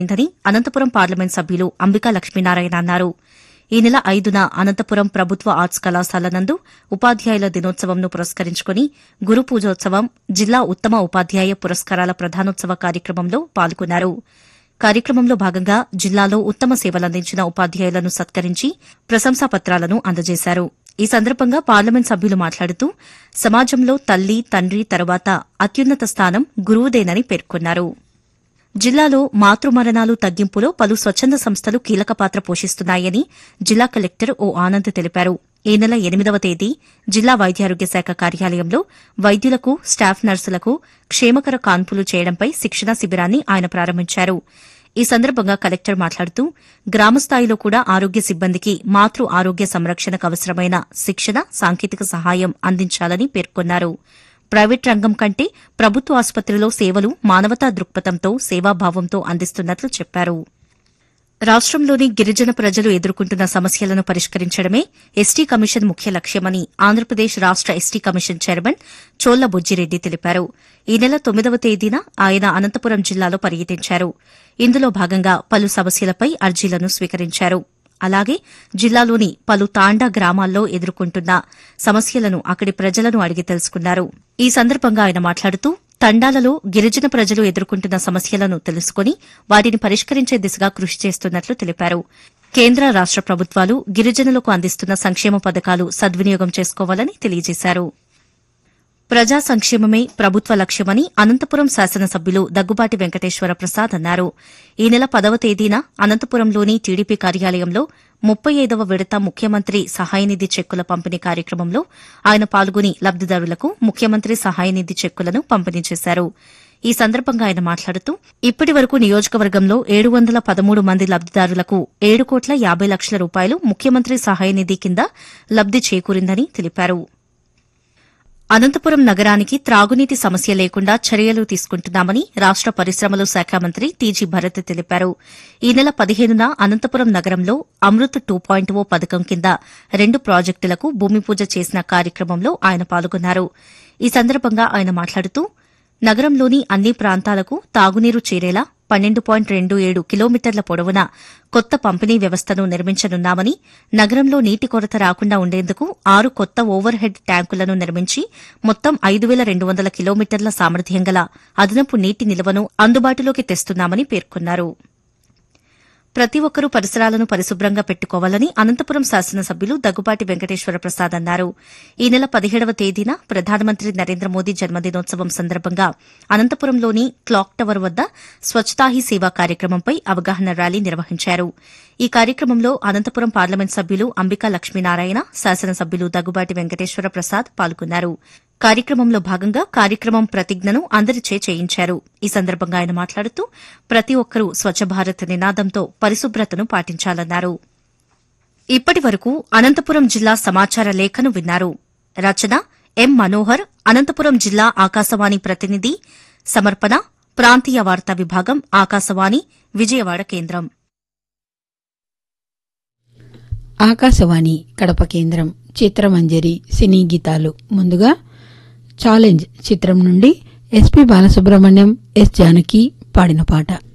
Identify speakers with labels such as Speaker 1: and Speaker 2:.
Speaker 1: ఉందని అనంతపురం పార్లమెంట్ సభ్యులు అంబికా లక్ష్మీనారాయణ అన్నారు ఈ నెల ఐదున అనంతపురం ప్రభుత్వ ఆర్ట్స్ కళాశాల నందు ఉపాధ్యాయుల దినోత్సవంను పురస్కరించుకుని గురు పూజోత్సవం జిల్లా ఉత్తమ ఉపాధ్యాయ పురస్కారాల ప్రధానోత్సవ కార్యక్రమంలో పాల్గొన్నారు కార్యక్రమంలో భాగంగా జిల్లాలో ఉత్తమ సేవలందించిన ఉపాధ్యాయులను సత్కరించి ప్రశంసా పత్రాలను అందజేశారు ఈ సందర్భంగా పార్లమెంట్ సభ్యులు మాట్లాడుతూ సమాజంలో తల్లి తండ్రి తరువాత అత్యున్నత స్థానం గురువుదేనని పేర్కొన్నారు జిల్లాలో మాతృమరణాలు తగ్గింపులో పలు స్వచ్ఛంద సంస్థలు కీలక పాత్ర పోషిస్తున్నాయని జిల్లా కలెక్టర్ ఓ ఆనంద్ తెలిపారు ఈ నెల ఎనిమిదవ తేదీ జిల్లా వైద్యారోగ్య శాఖ కార్యాలయంలో వైద్యులకు స్టాఫ్ నర్సులకు క్షేమకర కాన్పులు చేయడంపై శిక్షణా శిబిరాన్ని ఆయన ప్రారంభించారు ఈ సందర్భంగా కలెక్టర్ మాట్లాడుతూ గ్రామస్థాయిలో కూడా ఆరోగ్య సిబ్బందికి మాతృ ఆరోగ్య సంరక్షణకు అవసరమైన శిక్షణ సాంకేతిక సహాయం అందించాలని పేర్కొన్నారు ప్రైవేట్ రంగం కంటే ప్రభుత్వ ఆసుపత్రిలో సేవలు మానవతా దృక్పథంతో సేవాభావంతో అందిస్తున్నట్లు చెప్పారు రాష్ట్రంలోని గిరిజన ప్రజలు ఎదుర్కొంటున్న సమస్యలను పరిష్కరించడమే ఎస్టీ కమిషన్ ముఖ్య లక్ష్యమని ఆంధ్రప్రదేశ్ రాష్ట ST commission chairman Cholla Bujjireddy తెలిపారు ఈ నెల తొమ్మిదవ తేదీన ఆయన అనంతపురం జిల్లాలో పర్యటించారు ఇందులో భాగంగా పలు సమస్యలపై అర్జీలను స్వీకరించారు అలాగే జిల్లాలోని పలు తాండా గ్రామాల్లో ఎదుర్కొంటున్న సమస్యలను అక్కడి ప్రజలను అడిగి తెలుసుకున్నారు ఈ సందర్భంగా ఆయన మాట్లాడుతూ తండాలలో గిరిజన ప్రజలు ఎదుర్కొంటున్న సమస్యలను తెలుసుకుని వాటిని పరిష్కరించే దిశగా కృషి చేస్తున్నట్లు తెలిపారు కేంద్ర రాష్ట ప్రభుత్వాలు గిరిజనులకు అందిస్తున్న సంక్షేమ పథకాలు సద్వినియోగం చేసుకోవాలని తెలియజేశారు ప్రజా సంక్షేమమే ప్రభుత్వ లక్ష్యమని అనంతపురం శాసనసభ్యులు దగ్గుబాటి వెంకటేశ్వర ప్రసాద్ అన్నారు ఈ నెల పదవ తేదీన అనంతపురంలోని టీడీపీ కార్యాలయంలో ముప్పై ఐదవ విడత ముఖ్యమంత్రి సహాయనిధి చెక్కుల పంపిణీ కార్యక్రమంలో ఆయన పాల్గొని లబ్దిదారులకు ముఖ్యమంత్రి సహాయనిధి చెక్కులను పంపిణీ చేశారు ఈ సందర్భంగా ఆయన మాట్లాడుతూ ఇప్పటి వరకు నియోజకవర్గంలో ఏడు వందల పదమూడు మంది లబ్దిదారులకు ఏడు కోట్ల యాబై లక్షల రూపాయలు ముఖ్యమంత్రి సహాయనిధి కింద లబ్ది చేకూరిందని తెలిపారు అనంతపురం నగరానికి త్రాగునీటి సమస్య లేకుండా చర్యలు తీసుకుంటున్నామని రాష్ట పరిశ్రమల శాఖ మంత్రి టీజీ భరత్ తెలిపారు ఈ నెల పదిహేనున అనంతపురం నగరంలో అమృత్ టూ పాయింట్ ఓ పథకం కింద రెండు ప్రాజెక్టులకు భూమి పూజ చేసిన కార్యక్రమంలో ఆయన పాల్గొన్నారు ఈ సందర్భంగా ఆయన మాట్లాడుతూ నగరంలోని అన్ని ప్రాంతాలకు తాగునీరు చేరేలా పన్నెండు పాయింట్ రెండు ఏడు కిలోమీటర్ల పొడవున కొత్త పంపిణీ వ్యవస్థను నిర్మించనున్నామని నగరంలో నీటి కొరత రాకుండా ఉండేందుకు ఆరు కొత్త ఓవర్ హెడ్ ట్యాంకులను నిర్మించి మొత్తం ఐదు వేల రెండు వందల కిలోమీటర్ల సామర్థ్యం గల అదనపు నీటి నిల్వను అందుబాటులోకి తెస్తున్నామని పేర్కొన్నారు ప్రతి ఒక్కరూ పరిసరాలను పరిశుభ్రంగా పెట్టుకోవాలని అనంతపురం శాసనసభ్యులు దగ్గుబాటి వెంకటేశ్వర ప్రసాద్ అన్నారు ఈ నెల పదిహేడవ తేదీన ప్రధానమంత్రి నరేంద్ర మోదీ జన్మదినోత్సవం సందర్భంగా అనంతపురంలోని క్లాక్ టవర్ వద్ద స్వచ్ఛతా హీ సేవా కార్యక్రమంపై అవగాహన ర్యాలీ నిర్వహించారు ఈ కార్యక్రమంలో అనంతపురం పార్లమెంట్ సభ్యులు అంబికా లక్ష్మీనారాయణ శాసనసభ్యులు దగ్గుబాటి వెంకటేశ్వర ప్రసాద్ పాల్గొన్నారు కార్యక్రమంలో భాగంగా కార్యక్రమం ప్రతిజ్ఞను అందరిచే చేయించారు ఈ సందర్భంగా ఆయన మాట్లాడుతూ ప్రతి ఒక్కరూ స్వచ్ఛ భారత్ నినాదంతో పరిశుభ్రతను పాటించాలన్నారు ఇప్పటి వరకు అనంతపురం జిల్లా సమాచార లేఖను విన్నారు రచన ఎం మనోహర్ అనంతపురం జిల్లా ఆకాశవాణి ప్రతినిధి సమర్పణ ప్రాంతీయ వార్తా విభాగం ఆకాశవాణి విజయవాడ కేంద్రం
Speaker 2: ఆకాశవాణి కడప కేంద్రం చిత్రమంజరి సినీ గీతాలు ముందుగా ఛాలెంజ్ చిత్రం నుండి ఎస్పి బాలసుబ్రహ్మణ్యం ఎస్ జానకి పాడిన పాట